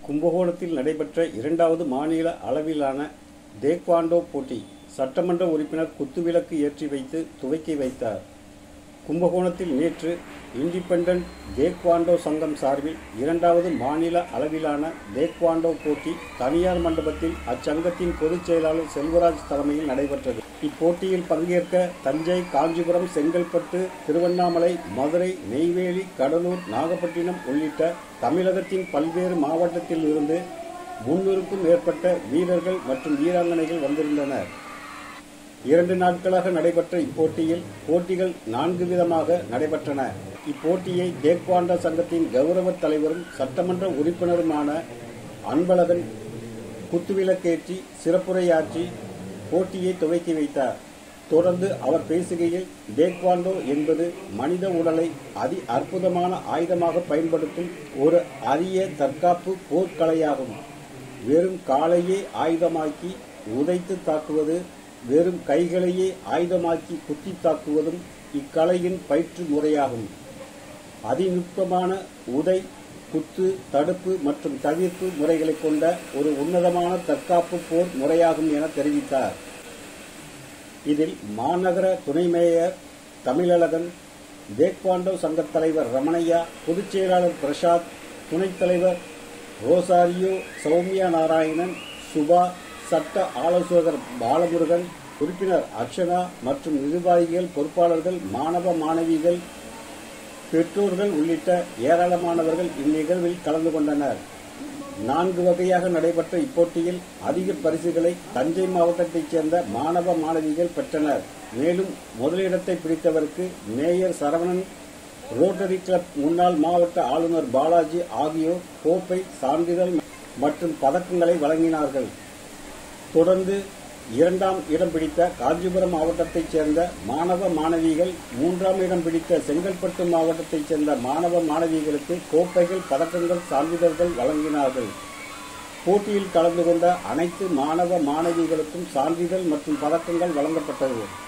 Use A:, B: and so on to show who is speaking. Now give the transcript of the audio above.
A: கும்பகோணத்தில் நடைபெற்ற இரண்டாவது மாநில அளவிலான தேக்வாண்டோ போட்டி சட்டமன்ற உறுப்பினர் குத்துவிளக்கு ஏற்றி வைத்து துவக்கி வைத்தார் கும்பகோணத்தில் நேற்று இண்டிபெண்டன்ட் தேக்வாண்டோ சங்கம் சார்பில் இரண்டாவது மாநில அளவிலான தேக்வாண்டோ போட்டி தனியார் மண்டபத்தில் அச்சங்கத்தின் பொதுச் செயலாளர் செல்வராஜ் தலைமையில் நடைபெற்றது இப்போட்டியில் பங்கேற்க தஞ்சை காஞ்சிபுரம் செங்கல்பட்டு திருவண்ணாமலை மதுரை நெய்வேலி கடலூர் நாகப்பட்டினம் உள்ளிட்ட தமிழகத்தின் பல்வேறு மாவட்டத்தில் இருந்து முன்னூறுக்கும் மேற்பட்ட வீரர்கள் மற்றும் வீராங்கனைகள் வந்திருந்தனர் இரண்டு நாட்களாக நடைபெற்ற இப்போட்டியில் போட்டிகள் நான்கு விதமாக நடைபெற்றன இப்போட்டியை தேக்வாண்டோ சங்கத்தின் கௌரவ தலைவரும் சட்டமன்ற உறுப்பினருமான அன்பழகன் குத்துவிளக்கேற்றி சிறப்புரையாற்றி போட்டியை துவக்கி வைத்தார் தொடர்ந்து அவர் பேசுகையில் தேக்வாண்டோ என்பது மனித உடலை அதி அற்புதமான ஆயுதமாக பயன்படுத்தும் ஒரு அரிய தற்காப்பு போர்க்கலையாகும் வெறும் காலையே ஆயுதமாக்கி உதைத்து தாக்குவது வெறும் கைகளையே ஆயுதமாக்கி குத்தி தாக்குவதும் இக்கலையின் பயிற்று முறையாகும் அதிநுட்பமான உதை குத்து தடுப்பு மற்றும் தவிர்ப்பு முறைகளை கொண்ட ஒரு உன்னதமான தற்காப்பு போர் முறையாகும் என தெரிவித்தார் இதில் மாநகர துணை மேயர் தமிழழகன் தேக்வாண்டோ சங்கத் தலைவர் ரமணையா பொதுச் செயலாளர் பிரசாத் துணைத் தலைவர் ரோசாரியோ சௌமியா நாராயணன் சுபா சட்ட ஆலோசகர் பாலமுருகன் உறுப்பினர் அர்ச்சனா மற்றும் நிர்வாகிகள் பொறுப்பாளர்கள் மாணவ மாணவிகள் பெற்றோர்கள் உள்ளிட்ட ஏராளமானவர்கள் இந்நிகழ்வில் கலந்து கொண்டனர் நான்கு வகையாக நடைபெற்ற இப்போட்டியில் அதிக பரிசுகளை தஞ்சை மாவட்டத்தைச் சேர்ந்த மாணவ மாணவிகள் பெற்றனர் மேலும் முதலிடத்தை பிடித்தவருக்கு மேயர் சரவணன் ரோட்டரி கிளப் முன்னாள் மாவட்ட ஆளுநர் பாலாஜி ஆகியோர் கோப்பை சான்றிதழ் மற்றும் பதக்கங்களை வழங்கினார்கள் தொடர்ந்து இரண்டாம் இடம் பிடித்த காஞ்சிபுரம் மாவட்டத்தைச் சேர்ந்த மாணவ மாணவிகள் மூன்றாம் இடம் பிடித்த செங்கல்பட்டு மாவட்டத்தைச் சேர்ந்த மாணவ மாணவிகளுக்கு கோப்பைகள் பதக்கங்கள் சான்றிதழ்கள் வழங்கினார்கள் போட்டியில் கலந்து கொண்ட அனைத்து மாணவ மாணவிகளுக்கும் சான்றிதழ் மற்றும் பதக்கங்கள் வழங்கப்பட்டது